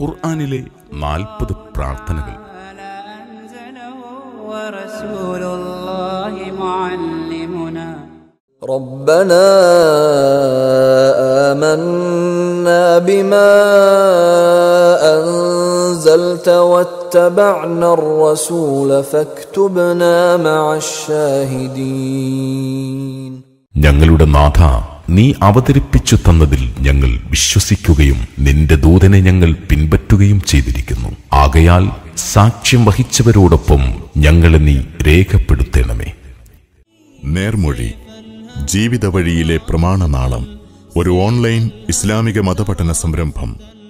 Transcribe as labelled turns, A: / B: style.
A: ഖുർആനിലെ നാൽപ്പത് പ്രാർത്ഥനകൾ
B: أنزله ورسول الله معلمنا
C: ربنا آمنا بما أنزلت واتبعنا الرسول فاكتبنا مع الشاهدين
A: ഞങ്ങളുടെ നാഥ നീ അവതരിപ്പിച്ചു തന്നതിൽ ഞങ്ങൾ വിശ്വസിക്കുകയും നിന്റെ ദൂതനെ ഞങ്ങൾ പിൻപറ്റുകയും ചെയ്തിരിക്കുന്നു ആകയാൽ സാക്ഷ്യം വഹിച്ചവരോടൊപ്പം ഞങ്ങളെ നീ രേഖപ്പെടുത്തണമേ
D: നേർമൊഴി ജീവിത വഴിയിലെ പ്രമാണനാളം ഒരു ഓൺലൈൻ ഇസ്ലാമിക മതപഠന സംരംഭം